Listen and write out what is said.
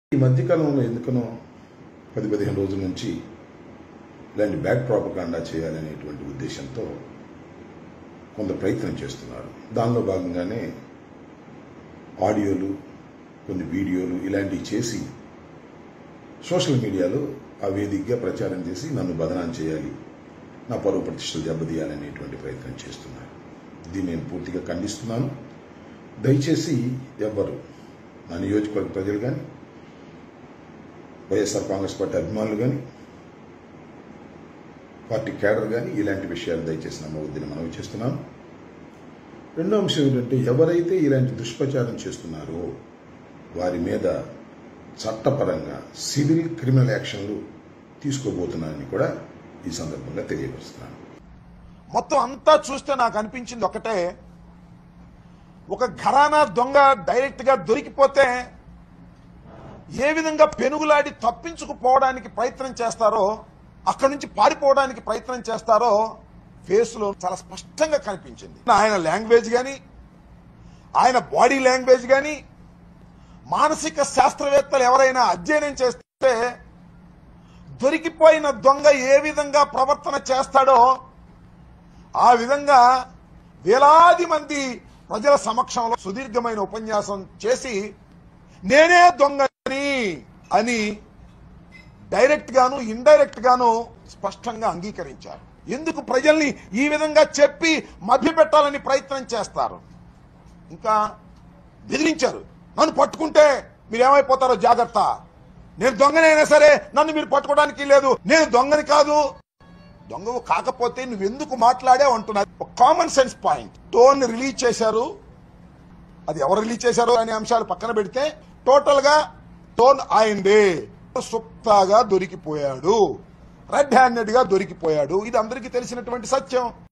ఈ మధ్యకాలంలో ఎందుకనో పది పదిహేను రోజుల నుంచి ఇలాంటి బ్యాక్ ప్రాపకాండా చేయాలనేటువంటి ఉద్దేశంతో కొంత ప్రయత్నం చేస్తున్నారు దానిలో భాగంగానే ఆడియోలు కొన్ని వీడియోలు ఇలాంటివి చేసి సోషల్ మీడియాలో ఆ వేదికగా ప్రచారం చేసి నన్ను బదనాం చేయాలి నా పరువు ప్రతిష్టలు దెబ్బతీయాలనేటువంటి ప్రయత్నం చేస్తున్నారు దీన్ని నేను పూర్తిగా ఖండిస్తున్నాను దయచేసి ఎవ్వరు నా నియోజకవర్గ ప్రజలు కానీ వైఎస్ఆర్ కాంగ్రెస్ పార్టీ అభిమానులు కానీ పార్టీ కేడర్ కానీ ఇలాంటి విషయాలు దయచేసి నమ్మవద్దని మనవి చేస్తున్నాను రెండో అంశం ఏంటంటే ఎవరైతే ఇలాంటి దుష్ప్రచారం చేస్తున్నారో వారి మీద చట్టపరంగా సివిల్ క్రిమినల్ యాక్షన్లు తీసుకోబోతున్నారని కూడా ఈ సందర్భంగా తెలియపరుస్తున్నాను మొత్తం అంతా చూస్తే నాకు అనిపించింది ఒకటే ఒక ఘరానా దొంగ డైరెక్ట్ గా దొరికిపోతే ఏ విధంగా పెనుగులాడి తప్పించుకుపోవడానికి ప్రయత్నం చేస్తారో అక్కడి నుంచి పారిపోవడానికి ప్రయత్నం చేస్తారో ఫేస్ లో చాలా స్పష్టంగా కనిపించింది ఆయన లాంగ్వేజ్ గాని ఆయన బాడీ లాంగ్వేజ్ గాని మానసిక శాస్త్రవేత్తలు ఎవరైనా అధ్యయనం చేస్తే దొరికిపోయిన దొంగ ఏ విధంగా ప్రవర్తన చేస్తాడో ఆ విధంగా వేలాది మంది ప్రజల సమక్షంలో సుదీర్ఘమైన ఉపన్యాసం చేసి నేనే దొంగని అని డైరెక్ట్ గాను ఇండైరెక్ట్ గాను స్పష్టంగా అంగీకరించారు ఎందుకు ప్రజల్ని ఈ విధంగా చెప్పి మభ్యపెట్టాలని ప్రయత్నం చేస్తారు ఇంకా బెదిరించారు నన్ను పట్టుకుంటే మీరు ఏమైపోతారో జాగ్రత్త నేను దొంగనైనా సరే నన్ను మీరు పట్టుకోవడానికి లేదు నేను దొంగని కాదు దొంగవు కాకపోతే నువ్వెందుకు మాట్లాడావు అంటున్నారు ఒక common sense point tone release చేశారు అది ఎవరు రిలీజ్ చేశారో అనే అంశాలు పక్కన పెడితే టోటల్ గా టోన్ ఆయిందే సుప్తాగా దొరికిపోయాడు రెడ్ హ్యాండెడ్ గా దొరికిపోయాడు ఇది అందరికీ తెలిసినటువంటి సత్యం